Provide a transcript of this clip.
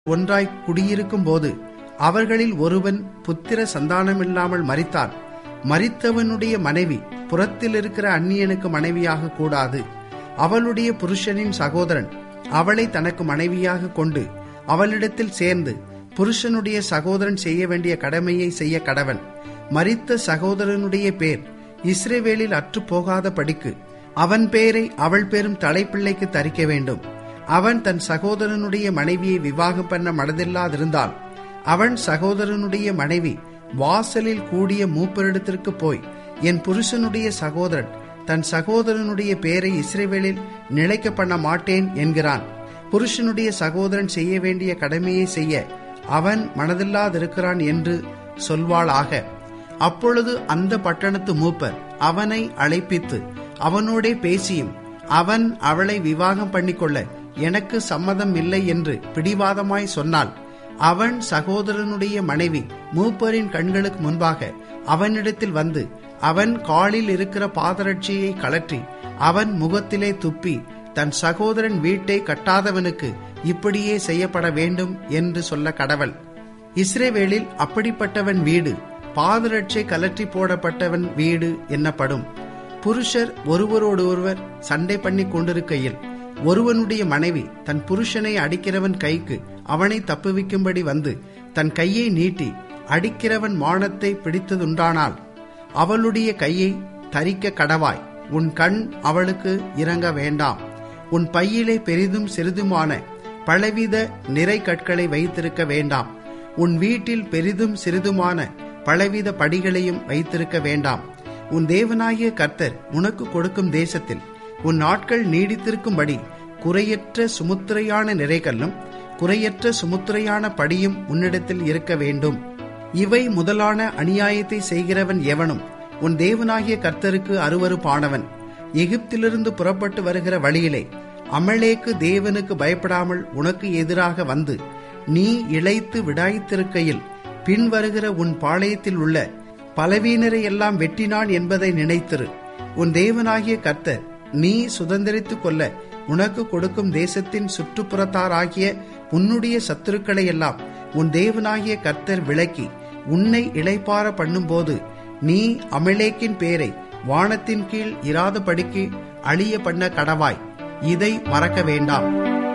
ஒன்றாய் குடியிருக்கும் போது அவர்களில் ஒருவன் புத்திர சந்தானமில்லாமல் மரித்தான் மரித்தவனுடைய மனைவி புறத்தில் இருக்கிற அந்நியனுக்கு மனைவியாக கூடாது அவளுடைய புருஷனின் சகோதரன் அவளை தனக்கு மனைவியாக கொண்டு அவளிடத்தில் சேர்ந்து புருஷனுடைய சகோதரன் செய்ய வேண்டிய கடமையை செய்ய கடவன் மரித்த சகோதரனுடைய பேர் இஸ்ரேவேலில் அற்று போகாத படிக்கு அவன் பேரை அவள் பேரும் தலைப்பிள்ளைக்கு தரிக்க வேண்டும் அவன் தன் சகோதரனுடைய மனைவியை விவாகம் பண்ண மனதில்லாதிருந்தான் அவன் சகோதரனுடைய மனைவி வாசலில் கூடிய மூப்பரிடத்திற்கு போய் என் புருஷனுடைய சகோதரன் தன் சகோதரனுடைய பேரை இஸ்ரேவேலில் நிலைக்க பண்ண மாட்டேன் என்கிறான் புருஷனுடைய சகோதரன் செய்ய வேண்டிய கடமையை செய்ய அவன் மனதில்லாதிருக்கிறான் என்று சொல்வாளாக அப்பொழுது அந்த பட்டணத்து மூப்பர் அவனை அழைப்பித்து அவனோடே பேசியும் அவன் அவளை விவாகம் பண்ணிக்கொள்ள எனக்கு சம்மதம் இல்லை என்று பிடிவாதமாய் சொன்னால் அவன் சகோதரனுடைய மனைவி மூப்பரின் கண்களுக்கு முன்பாக அவனிடத்தில் வந்து அவன் காலில் இருக்கிற பாதரட்சியை கலற்றி அவன் முகத்திலே துப்பி தன் சகோதரன் வீட்டை கட்டாதவனுக்கு இப்படியே செய்யப்பட வேண்டும் என்று சொல்ல கடவள் இஸ்ரேவேலில் அப்படிப்பட்டவன் வீடு பாதரட்சை கலற்றி போடப்பட்டவன் வீடு என்னப்படும் புருஷர் ஒருவரோடு ஒருவர் சண்டை பண்ணி கொண்டிருக்கையில் ஒருவனுடைய மனைவி தன் புருஷனை அடிக்கிறவன் கைக்கு அவனை தப்புவிக்கும்படி வந்து தன் கையை நீட்டி அடிக்கிறவன் மானத்தை பிடித்ததுண்டானால் அவளுடைய கையை தரிக்க கடவாய் உன் கண் அவளுக்கு இறங்க வேண்டாம் உன் பையிலே பெரிதும் சிறிதுமான பலவித நிறை கற்களை வைத்திருக்க வேண்டாம் உன் வீட்டில் பெரிதும் சிறிதுமான பலவித படிகளையும் வைத்திருக்க வேண்டாம் உன் தேவனாகிய கர்த்தர் உனக்கு கொடுக்கும் தேசத்தில் உன் நாட்கள் நீடித்திருக்கும்படி குறையற்ற சுமுத்திரையான நிறைகல்லும் குறையற்ற சுமுத்திரையான படியும் உன்னிடத்தில் இருக்க வேண்டும் இவை முதலான அநியாயத்தை செய்கிறவன் எவனும் உன் தேவனாகிய கர்த்தருக்கு அருவருப்பானவன் எகிப்திலிருந்து புறப்பட்டு வருகிற வழியிலே அமலேக்கு தேவனுக்கு பயப்படாமல் உனக்கு எதிராக வந்து நீ இழைத்து விடாய்த்திருக்கையில் பின் வருகிற உன் பாளையத்தில் உள்ள பலவீனரை எல்லாம் வெட்டினான் என்பதை நினைத்திரு உன் தேவனாகிய கர்த்தர் நீ சுதந்திரித்துக் கொள்ள உனக்கு கொடுக்கும் தேசத்தின் சுற்றுப்புறத்தாராகிய உன்னுடைய சத்துருக்களை எல்லாம் உன் தேவனாகிய கர்த்தர் விளக்கி உன்னை இளைப்பார பண்ணும்போது நீ அமலேக்கின் பேரை வானத்தின் கீழ் இராதபடிக்கு அழிய பண்ண கடவாய் இதை மறக்க வேண்டாம்